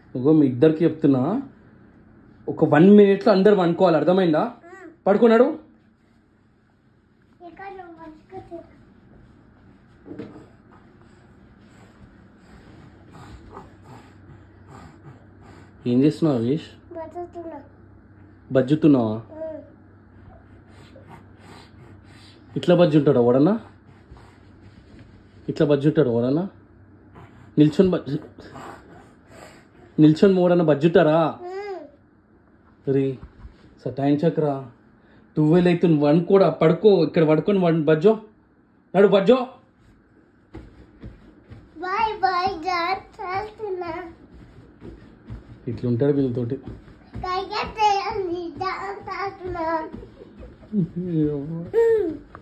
ఇగో మీ ఇద్దరికి చెప్తున్నా ఒక వన్ మినిట్లో అందరు వండుకోవాలి అర్థమైందా పడుకున్నాడు ఇక్కడ నువ్వు మంచిగా తిను. ఏం చేస్తున్నావు రవీష్ బతుకుతున్నా బజ్జుతున్నావా ఉమ్. ఇట్లా బజ్జుంటాడు ఎవడన్నా ఇట్లా బజ్జుంటాడు ఎవడన్నా నిల్చొని బజ్జు నిల్చొని ఎవడన్నా బజ్జుంటారా ఉమ్. రే సతాయించకరా టువెల్ అవుతుంది వన్ కూడా పడుకో ఇక్కడ పడుకొని వన్ బజ్జో నడు బజ్జో బాయ్ బాయ్ జాన్ చేస్తున్నా ఇట్లుంటాడు వీళ్ళతోటి కైగా చేయాలి జాన్ చేస్తున్నా ఏమో. ఉమ్.